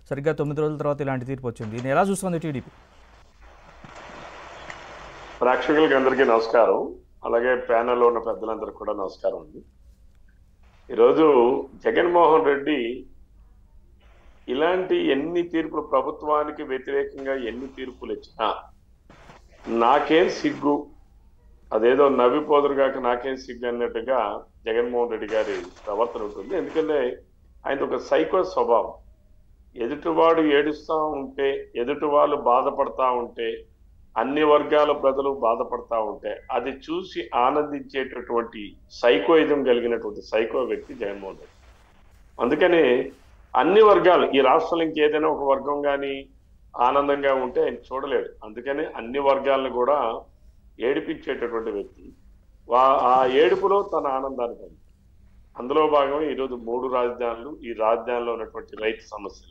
సరిగ్గా తొమ్మిది రోజుల తర్వాత ఇలాంటి తీర్పు వచ్చింది దీన్ని ఎలా చూస్తుంది టీడీపీ ప్రేక్షకులకి అందరికీ నమస్కారం అలాగే ప్యానెల్లో ఉన్న పెద్దలందరికీ కూడా నమస్కారం అండి ఈరోజు జగన్మోహన్ రెడ్డి ఇలాంటి ఎన్ని తీర్పులు ప్రభుత్వానికి వ్యతిరేకంగా ఎన్ని తీర్పులు ఇచ్చినా నాకేం సిగ్గు అదేదో నవ్విపోదురుగాక నాకేం సిగ్గు అన్నట్టుగా జగన్మోహన్ రెడ్డి గారి ప్రవర్తన ఉంటుంది ఎందుకంటే ఆయన ఒక సైకో స్వభావం ఎదుటివాడు ఏడుస్తూ ఉంటే ఎదుటి వాళ్ళు బాధపడతా ఉంటే అన్ని వర్గాల ప్రజలు బాధపడతా ఉంటే అది చూసి ఆనందించేటటువంటి సైకోయిజం కలిగినటువంటి సైకో వ్యక్తి జగన్మోహన్ రెడ్డి అందుకని అన్ని వర్గాలు ఈ రాష్ట్రంలో ఇంకేదైనా ఒక వర్గం కానీ ఆనందంగా ఉంటే ఆయన చూడలేడు అందుకని అన్ని వర్గాలను కూడా ఏడిపించేటటువంటి వ్యక్తి వా- ఆ ఏడుపులో తన ఆనందాన్ని పొంది అందులో భాగమే ఈరోజు మూడు రాజధానులు ఈ రాజధానిలో ఉన్నటువంటి రైతు సమస్యలు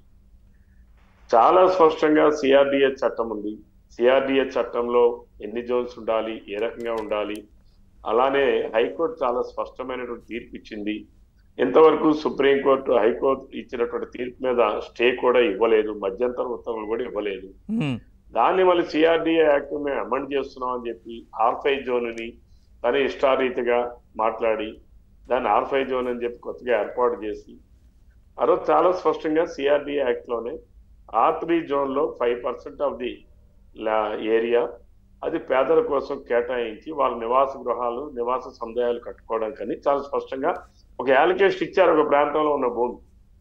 చాలా స్పష్టంగా సిఆర్డిఏ చట్టం ఉంది సిఆర్డిఏ చట్టంలో ఎన్ని జోన్స్ ఉండాలి ఏ రకంగా ఉండాలి అలానే హైకోర్టు చాలా స్పష్టమైనటువంటి తీర్పు ఇచ్చింది ఇంతవరకు సుప్రీంకోర్టు హైకోర్టు ఇచ్చినటువంటి తీర్పు మీద స్టే కూడా ఇవ్వలేదు మధ్యంతర ఉత్తర్వులు కూడా ఇవ్వలేదు మ్మ్. దాన్ని మళ్ళీ సిఆర్డిఏ యాక్ట్ మేము అమెండ్ చేస్తున్నాం అని చెప్పి ఆర్ఫై జోన్ని తన ఇష్టారీతిగా మాట్లాడి దాన్ని ఆర్ఫై జోన్ అని చెప్పి కొత్తగా ఏర్పాటు చేసి ఆ రోజు చాలా స్పష్టంగా సిఆర్డిఏ యాక్ట్ లోనే ఆర్ త్రీ జోన్ లో five percent of the area అది పేదల కోసం కేటాయించి వాళ్ళ నివాస గృహాలు నివాస సముదాయాలు కట్టుకోవడానికని చాలా స్పష్టంగా ఒక యాలికేషన్ ఇచ్చారు ఒక ప్రాంతంలో ఉన్న భూమి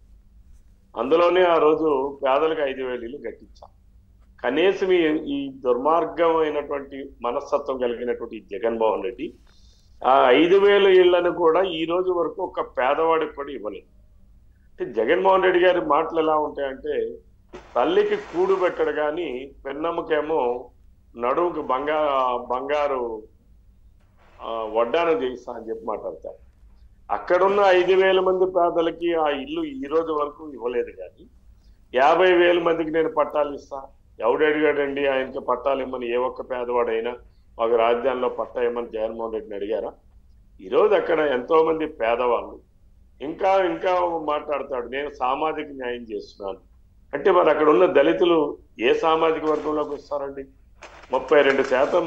అందులోనే ఆ రోజు పేదలకు ఐదు వేలు ఇల్లు కట్టించాం కనీసం ఈ ఈ దుర్మార్గమైనటువంటి మనస్తత్వం కలిగినటువంటి ఈ జగన్మోహన్ రెడ్డి ఆ ఐదు వేల ఇళ్లను కూడా ఈ రోజు వరకు ఒక పేదవాడికి కూడా ఇవ్వలేదు అంటే జగన్మోహన్ రెడ్డి గారి మాటలు ఎలా ఉంటాయంటే తల్లికి కూడు పెట్టడు కానీ పెన్నమ్మకేమో నడుముకి బంగారు బంగారు ఆ, వడ్డానం చేయిస్తా అని చెప్పి మాట్లాడతారు అక్కడున్న ఐదు వేల మంది పేదలకి ఆ ఇల్లు ఈ రోజు వరకు ఇవ్వలేదు కానీ యాభై వేల మందికి నేను పట్టాలు ఇస్తా ఎవడు అడిగాడండి ఆయనకి పట్టాలు ఇమ్మని ఏ ఒక్క పేదవాడైనా ఒక రాజధానిలో పట్టా ఇమ్మని జగన్మోహన్ రెడ్డిని అడిగారా ఈరోజు అక్కడ ఎంతో మంది పేదవాళ్ళు ఇంకా ఇంకా మాట్లాడతాడు నేను సామాజిక న్యాయం చేస్తున్నాను అంటే మరి అక్కడ ఉన్న దళితులు ఏ సామాజిక వర్గంలోకి వస్తారండి ముప్పై రెండు శాతం